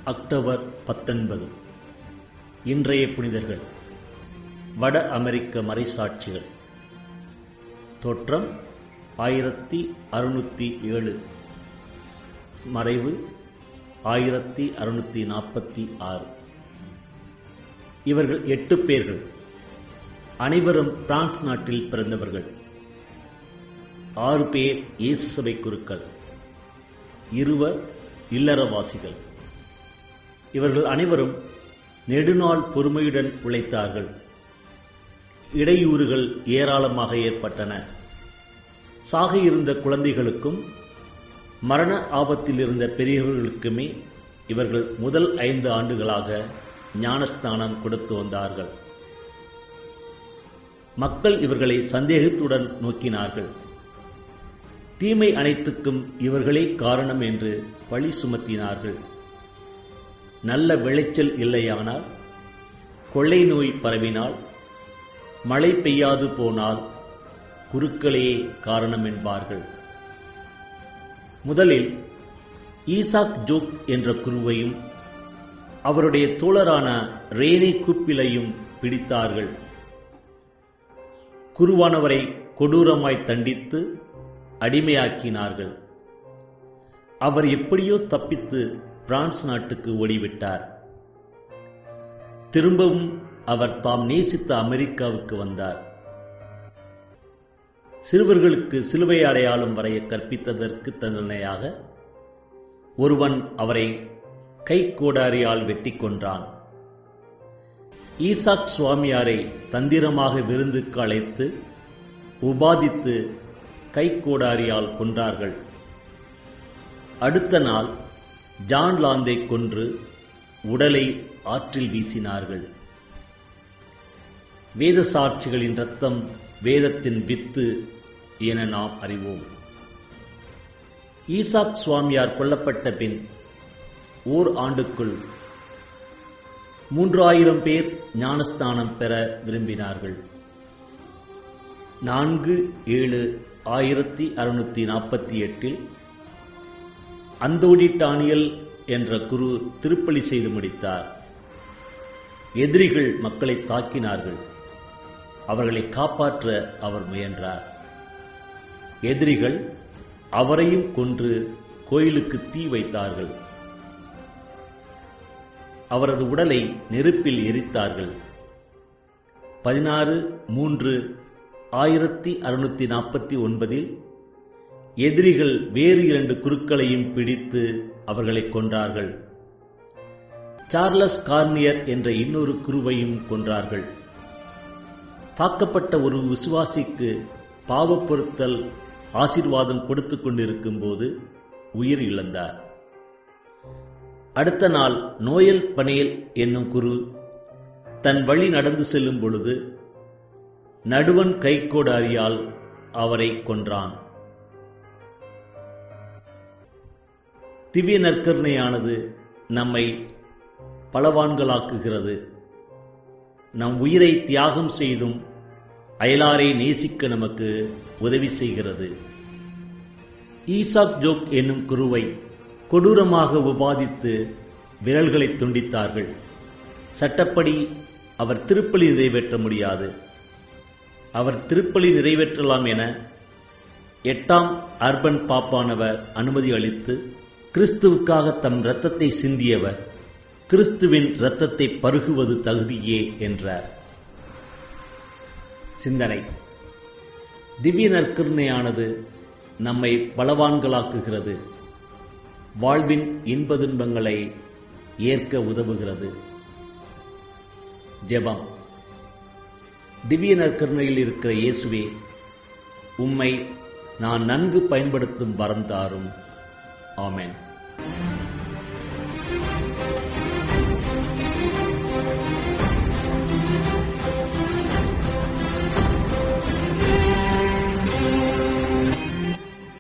October பத்தொன்பது இன்றைய புனிதர்கள் வட அமெரிக்க மறைசாட்சிகள் தோற்றம் ஆயிரத்தி அறுநூற்றி ஏழு மறைவு ஆயிரத்தி அறுநூற்றி நாற்பத்தி ஆறு இவர்கள் எட்டு பேர்கள் அனைவரும் பிரான்ஸ் நாட்டில் பிறந்தவர்கள் ஆறு பேர் இயேசு சபை குருக்கள் இருவர் இல்லறவாசிகள் இவர்கள் அனைவரும் நெடுநாள் பொறுமையுடன் உழைத்தார்கள் இடையூறுகள் ஏராளமாக ஏற்பட்டன சாக இருந்த குழந்தைகளுக்கும் மரண ஆபத்தில் இருந்த பெரியவர்களுக்குமே இவர்கள் முதல் ஐந்து ஆண்டுகளாக ஞானஸ்தானம் கொடுத்து வந்தார்கள் மக்கள் இவர்களை சந்தேகத்துடன் நோக்கினார்கள் தீமை அனைத்துக்கும் இவர்களே காரணம் என்று பழி சுமத்தினார்கள் நல்ல விளைச்சல் இல்லையானால் கொள்ளை நோய் பரவினால் மழை பெய்யாது போனால் குருக்களே காரணம் என்பார்கள் முதலில் ஈசாக் ஜோக் என்ற குருவையும் அவருடைய தோழரான ரேனே குப்பிலையும் பிடித்தார்கள் குருவானவரை கொடூரமாய் தண்டித்து அடிமையாக்கினார்கள் அவர் எப்படியோ தப்பித்து பிரான்ஸ் நாட்டுக்கு ஓடிவிட்டார் திரும்பவும் அவர் தாம் நேசித்த அமெரிக்காவுக்கு வந்தார் சிறுவர்களுக்கு சிலுவை அடையாளம் வரைய கற்பித்ததற்கு தண்டனையாக ஒருவன் அவரை கைக்கோடாரியால் வெட்டி கொன்றான் ஈசாக் சுவாமியாரை தந்திரமாக விருந்துக்கு அழைத்து உபாதித்து கைக்கோடாரியால் கொன்றார்கள் அடுத்த நாள் ஜான் லாந்தை கொன்று உடலை ஆற்றில் வீசினார்கள் வேத சாட்சிகளின் ரத்தம் வேதத்தின் வித்து என நாம் அறிவோம் ஈசாக் சுவாமியார் கொல்லப்பட்ட பின் ஓர் ஆண்டுக்குள் மூன்றாயிரம் பேர் ஞானஸ்தானம் பெற விரும்பினார்கள் நான்கு ஏழு ஆயிரத்தி அறுநூத்தி நாற்பத்தி எட்டில் அந்தோடி டானியல் என்ற குரு திருப்பலி செய்து முடித்தார் எதிரிகள் மக்களை தாக்கினார்கள் அவர்களை காப்பாற்ற அவர் முயன்றார் எதிரிகள் அவரையும் கொன்று கோயிலுக்கு தீ வைத்தார்கள் அவரது உடலை நெருப்பில் எரித்தார்கள் பதினாறு மூன்று ஆயிரத்தி அறுநூத்தி நாற்பத்தி ஒன்பதில் எதிரிகள் வேறு இரண்டு குருக்களையும் பிடித்து அவர்களை கொன்றார்கள் சார்லஸ் கார்னியர் என்ற இன்னொரு குருவையும் கொன்றார்கள் தாக்கப்பட்ட ஒரு விசுவாசிக்கு பாவ பொருத்தல் ஆசிர்வாதம் கொடுத்து கொண்டிருக்கும் போது உயிர் இழந்தார் அடுத்த நாள் நோயல் பனேல் என்னும் குரு தன் வழி நடந்து செல்லும் பொழுது நடுவன் கைக்கோடாரியால் அவரை கொன்றான் திவ்ய நற்கருணையானது நம்மை பலவான்களாக்குகிறது நம் உயிரை தியாகம் செய்தும் அயலாரை நேசிக்க நமக்கு உதவி செய்கிறது ஈசாக் ஜோக் என்னும் குருவை கொடூரமாக உபாதித்து விரல்களை துண்டித்தார்கள் சட்டப்படி அவர் திருப்பலி நிறைவேற்ற முடியாது அவர் திருப்பலி நிறைவேற்றலாம் என எட்டாம் அர்பன் பாப்பானவர் அனுமதி அளித்து கிறிஸ்துவுக்காக தம் இரத்தத்தை சிந்தியவர் கிறிஸ்துவின் இரத்தத்தை பருகுவது தகுதியே என்றார் சிந்தனை திவ்ய நற்கருணையானது நம்மை பலவான்களாக்குகிறது வாழ்வின் இன்ப துன்பங்களை ஏற்க உதவுகிறது ஜெபம் திவ்ய நற்கருணையில் இருக்கிற இயேசுவே உம்மை நான் நன்கு பயன்படுத்தும் வரம் தாரும் ஆமென்